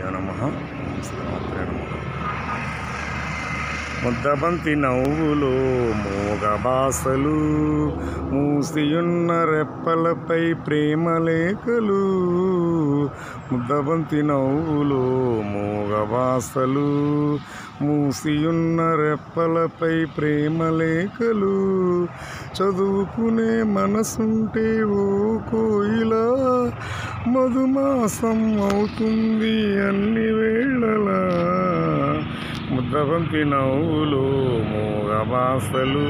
నమ శ్రీమాత్రే నమ ముద్దబంతి నవ్వులు మోగ బాసలు మూసియున్న రెప్పలపై ప్రేమ లేఖలు ముద్దబంతి నవ్వులు మోగ బాసలు మూసియున్న రెప్పలపై ప్రేమ లేఖలు చదువుకునే మనసుంటే ఓ కోయిలా మధుమాసం అవుతుంది అన్ని వేళలా ముద్దబంతి నవ్వులు మూగ బాసలు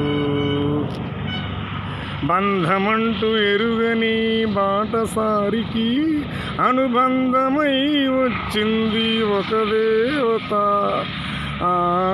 బంధమంటూ ఎరుగని బాటసారికి అనుబంధమై వచ్చింది ఒక దేవత ఆ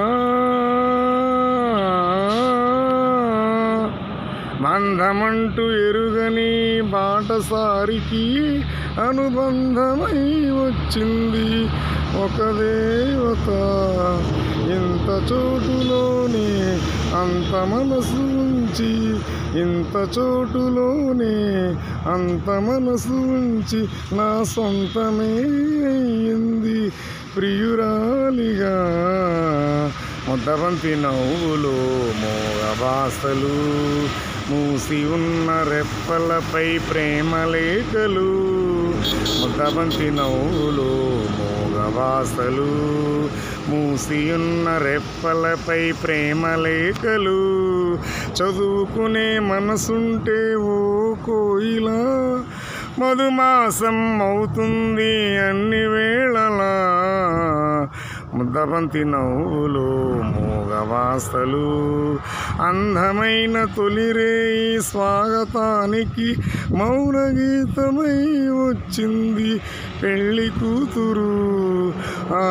బంధమంటూ ఎరుగని బాటసారికి అనుబంధమై వచ్చింది ఒక దేవత ఇంత చోటులోనే అంత మనసు ఉంచి ఇంత చోటులోనే అంత మనసు ఉంచి నా సొంతమే అయ్యింది ప్రియురాలిగా ముద్దబంతి నవ్వులు మోగ బాసలు మూసి ఉన్న రెప్పలపై ప్రేమ లేఖలు ముద్దబంతి నవ్వులు మోగ బాసలు మూసి ఉన్న రెప్పలపై ప్రేమ లేఖలు చదువుకునే మనసుంటే ఓ కోయిలా మధుమాసం అవుతుంది అన్ని వేళలా ముద్దబంతి నవ్వులు మూగవాసలు అందమైన తొలిరేయి స్వాగతానికి మౌన గీతమై వచ్చింది పెళ్లి కూతురు ఆ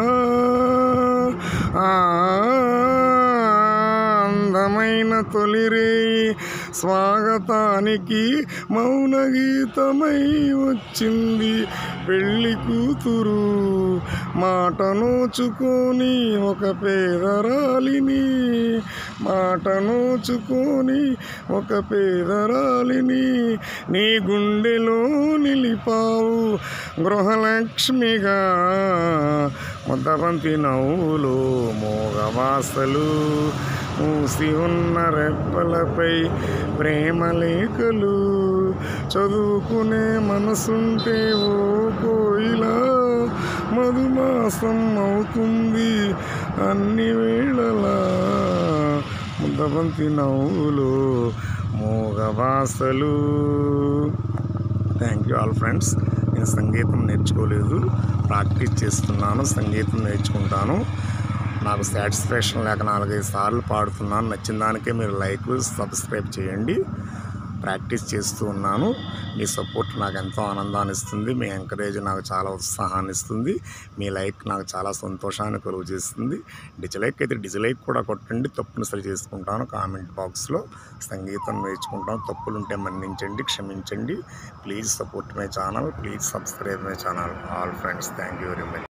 ఆ అందమైన తొలిరేయి స్వాగతానికి మౌన గీతమై వచ్చింది పెళ్లి కూతురు మాట నోచుకొని ఒక పేదరాలిని మాట నోచుకొని ఒక పేదరాలిని నీ గుండెలో నిలిపావు గృహలక్ష్మిగా ముద్దబంతి నవ్వులు మోగవాసలు మూసి ఉన్న రెప్పలపై ప్రేమ లేఖలు చదువుకునే మనసుంటే ఓ కోయిలా మధుమాసం అవుతుంది అన్ని వేళలా ముద్దబంతి నవ్వులు మోగవాసలు థ్యాంక్ యూ ఆల్ ఫ్రెండ్స్ నేను సంగీతం నేర్చుకోలేదు ప్రాక్టీస్ చేస్తున్నాను సంగీతం నేర్చుకుంటాను నాకు సాటిస్ఫాక్షన్ లేక నాలుగైదు సార్లు పాడుతున్నాను నచ్చిన దానికే మీరు లైక్ సబ్స్క్రైబ్ చేయండి ప్రాక్టీస్ చేస్తూ ఉన్నాను మీ సపోర్ట్ నాకు ఎంతో ఆనందాన్ని ఇస్తుంది మీ ఎంకరేజ్ నాకు చాలా ఉత్సాహాన్ని ఇస్తుంది మీ లైక్ నాకు చాలా సంతోషాన్ని కలుగు చేస్తుంది డిజలైక్ అయితే డిజలైక్ కూడా కొట్టండి తప్పునిసరి చేసుకుంటాను కామెంట్ బాక్స్లో సంగీతం నేర్చుకుంటాను తప్పులుంటే మన్నించండి క్షమించండి please support my channel please subscribe my channel all friends thank you very much